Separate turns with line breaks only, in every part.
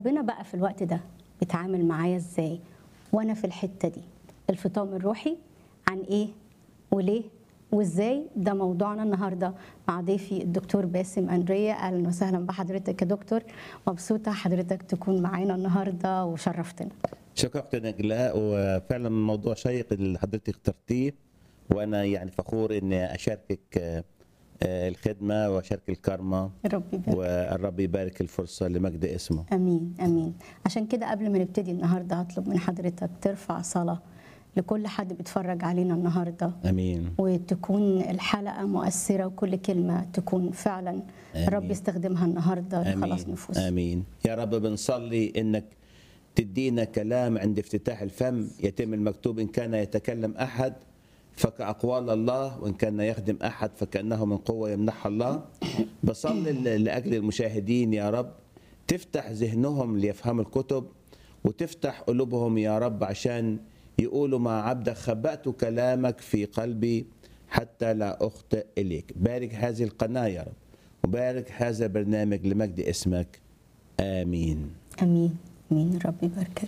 ربنا بقى في الوقت ده بيتعامل معايا ازاي وانا في الحته دي الفطام الروحي عن ايه وليه وازاي ده موضوعنا النهارده مع ضيفي الدكتور باسم اندريا اهلا وسهلا بحضرتك يا دكتور مبسوطه حضرتك تكون معانا النهارده وشرفتنا
شكرت نجلاء وفعلا الموضوع شيق اللي حضرتك اخترتيه وانا يعني فخور اني اشاركك آه، آه، الخدمه واشارك الكرمه
ربي يبارك
والرب يبارك الفرصه لمجد اسمه
امين امين عشان كده قبل ما نبتدي النهارده هطلب من حضرتك ترفع صلاه لكل حد بيتفرج علينا النهارده
امين
وتكون الحلقه مؤثره وكل كلمه تكون فعلا الرب
آمين.
يستخدمها النهارده لخلاص
امين
نفوس
امين يا رب بنصلي انك تدينا كلام عند افتتاح الفم يتم المكتوب ان كان يتكلم احد فكأقوال الله وإن كان يخدم أحد فكأنه من قوة يمنحها الله بصلي ل- لأجل المشاهدين يا رب تفتح ذهنهم ليفهموا الكتب وتفتح قلوبهم يا رب عشان يقولوا مع عبدك خبأت كلامك في قلبي حتى لا أخطئ إليك بارك هذه القناة يا رب وبارك هذا البرنامج لمجد اسمك آمين
امين امين رب يباركك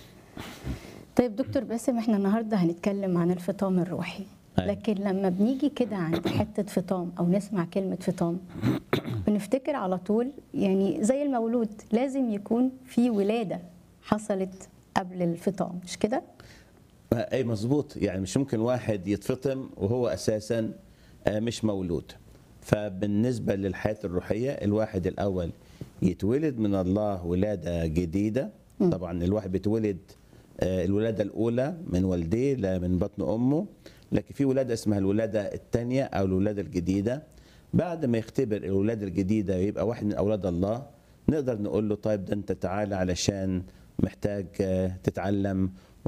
طيب دكتور باسم احنا النهارده هنتكلم عن الفطام الروحي
أيوة.
لكن لما بنيجي كده عند حته فطام او نسمع كلمه فطام بنفتكر على طول يعني زي المولود لازم يكون في ولاده حصلت قبل الفطام مش كده؟
اي مظبوط يعني مش ممكن واحد يتفطم وهو اساسا آه، مش مولود فبالنسبه للحياه الروحيه الواحد الاول يتولد من الله ولاده جديده طبعا الواحد بيتولد آه، الولاده الاولى من والديه لا من بطن امه لكن في ولاده اسمها الولاده الثانيه او الولاده الجديده بعد ما يختبر الولاده الجديده ويبقى واحد من اولاد الله نقدر نقول له طيب ده انت تعالى علشان محتاج آه، تتعلم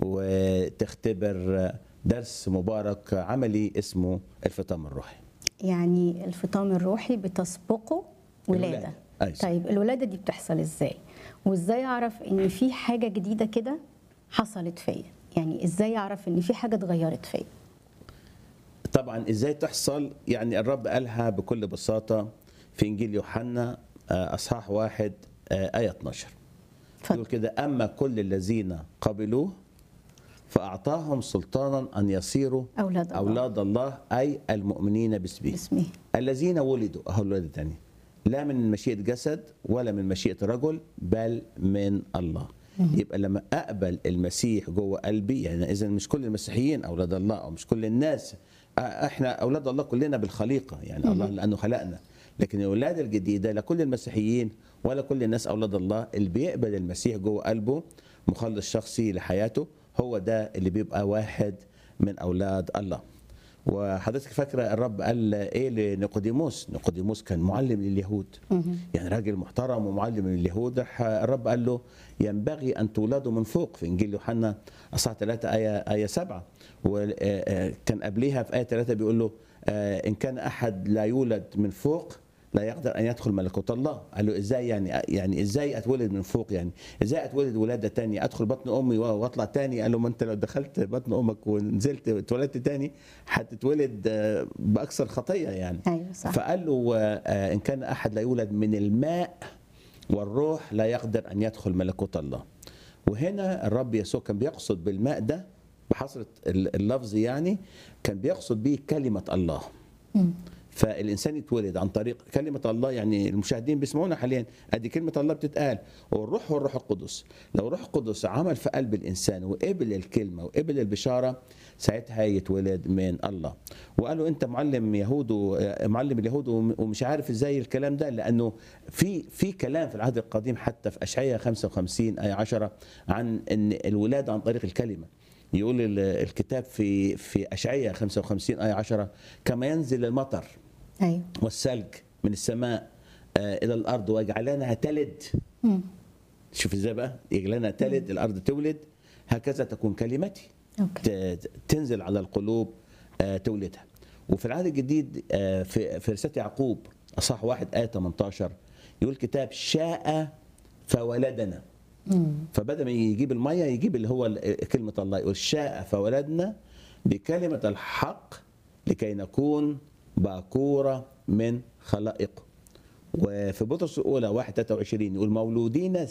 وتختبر آه، درس مبارك عملي اسمه الفطام الروحي
يعني الفطام الروحي بتسبقه ولاده
الولادة. أيوة.
طيب الولاده دي بتحصل ازاي وازاي اعرف ان في حاجه جديده كده حصلت فيا يعني ازاي اعرف ان في حاجه اتغيرت فيا
طبعا ازاي تحصل يعني الرب قالها بكل بساطه في انجيل يوحنا آه، اصحاح واحد آه، ايه 12 يقول
اتفضل
كده اما كل الذين قبلوه فاعطاهم سلطانا ان يصيروا
اولاد الله
اولاد الله اي المؤمنين باسمه
باسمه
الذين ولدوا اهو الولاده الثانيه لا من مشيئه جسد ولا من مشيئه رجل بل من الله يبقى لما اقبل المسيح جوه قلبي يعني اذا مش كل المسيحيين اولاد الله او مش كل الناس آه، احنا اولاد الله كلنا بالخليقه يعني الله لانه خلقنا لكن الولاده الجديده لا كل المسيحيين ولا كل الناس اولاد الله اللي بيقبل المسيح جوه قلبه مخلص شخصي لحياته هو ده اللي بيبقى واحد من اولاد الله وحضرتك فاكره الرب قال ايه لنيقوديموس نيقوديموس كان معلم لليهود يعني راجل محترم ومعلم لليهود راح الرب قال له ينبغي ان تولدوا من فوق في انجيل يوحنا اصحاح 3 ايه ايه 7 وكان قبليها في ايه 3 بيقول له آه، ان كان احد لا يولد من فوق لا يقدر ان يدخل ملكوت الله قال له ازاي يعني يعني ازاي اتولد من فوق يعني ازاي اتولد ولاده تانية ادخل بطن امي واطلع تاني قال له ما انت لو دخلت بطن امك ونزلت اتولدت تاني هتتولد آه، باكثر خطيه يعني
ايوه صح
فقال له آه، ان كان احد لا يولد من الماء والروح لا يقدر ان يدخل ملكوت الله وهنا الرب يسوع كان بيقصد بالماء ده بحصرة اللفظ يعني كان بيقصد به كلمة الله
مم.
فالانسان يتولد عن طريق كلمه الله يعني المشاهدين بيسمعونا حاليا ادي كلمه الله بتتقال والروح هو الروح القدس لو الروح القدس عمل في قلب الانسان وقبل الكلمه وقبل البشاره ساعتها يتولد من الله وقالوا انت معلم يهود و- معلم اليهود وم- ومش عارف ازاي الكلام ده لانه في في كلام في العهد القديم حتى في اشعياء 55 ايه 10 عن ان الولاده عن طريق الكلمه يقول ال- الكتاب في في اشعياء 55 ايه 10 كما ينزل المطر
ايوه
والثلج من السماء آه، الى الارض ويجعلنها تلد
مم.
شوف ازاي بقى يجعلنها تلد الارض تولد هكذا تكون كلمتي
اوكي
ت- تنزل على القلوب آه، تولدها وفي العهد الجديد آه، في في رساله يعقوب اصح واحد ايه 18 يقول كتاب شاء فولدنا
مم.
فبدل ما يجيب الميه يجيب اللي هو ال- كلمه الله يقول شاء فولدنا بكلمه الحق لكي نكون باكوره من خلائقه وفي بطرس الاولى 1 23 يقول مولودين